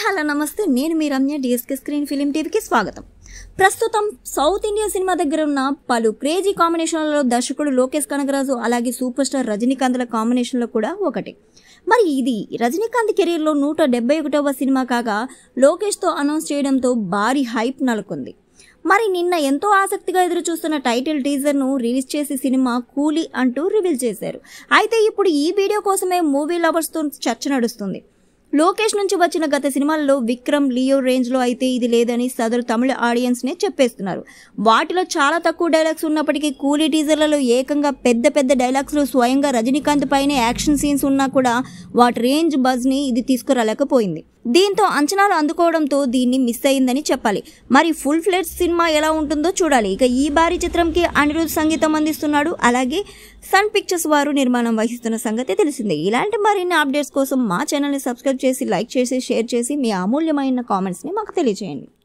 hello నమస్తే నేను మీ రమ్య డిఎస్కే స్క్రీన్ ఫిలిం టీవీకి స్వాగతం ప్రస్తుతం సౌత్ ఇండియా సినిమా దగ్గర ఉన్న పలు క్రేజీ కాంబినేషన్లలో దర్శకుడు లోకేష్ కనగరాజు అలాగే సూపర్ స్టార్ రజనీకాంత్ల కాంబినేషన్లో కూడా ఒకటి మరి ఇది రజనీకాంత్ కెరీర్లో నూట డెబ్బై ఒకటవ సినిమా కాగా లోకేష్తో అనౌన్స్ చేయడంతో భారీ హైప్ నెలకొంది మరి నిన్న ఎంతో ఆసక్తిగా ఎదురు చూస్తున్న టైటిల్ టీజర్ను రిలీజ్ చేసి సినిమా కూలీ అంటూ రివీల్ చేశారు అయితే ఇప్పుడు ఈ వీడియో కోసమే మూవీ లవర్స్తో చర్చ నడుస్తుంది లోకేష్ నుంచి వచ్చిన గత సినిమాల్లో విక్రమ్ లియో రేంజ్లో అయితే ఇది లేదని సదరు తమిళ ఆడియన్స్నే చెప్పేస్తున్నారు వాటిలో చాలా తక్కువ డైలాగ్స్ ఉన్నప్పటికీ కూలీ టీజర్లలో ఏకంగా పెద్ద పెద్ద డైలాగ్స్లో స్వయంగా రజనీకాంత్ పైనే యాక్షన్ సీన్స్ ఉన్నా కూడా వాటి రేంజ్ బజ్ని ఇది తీసుకురాలేకపోయింది దీంతో అంచనాలు అందుకోవడంతో దీన్ని మిస్ అయిందని చెప్పాలి మరి ఫుల్ ఫ్లెడ్జ్ సినిమా ఎలా ఉంటుందో చూడాలి ఇక ఈ భారీ చిత్రంకి అనిరుద్ సంగీతం అందిస్తున్నాడు అలాగే సన్ పిక్చర్స్ వారు నిర్మాణం వహిస్తున్న సంగతి తెలిసిందే ఇలాంటి మరిన్ని అప్డేట్స్ కోసం మా ఛానల్ని సబ్స్క్రైబ్ చేసి లైక్ చేసి షేర్ చేసి మీ అమూల్యమైన కామెంట్స్ని మాకు తెలియజేయండి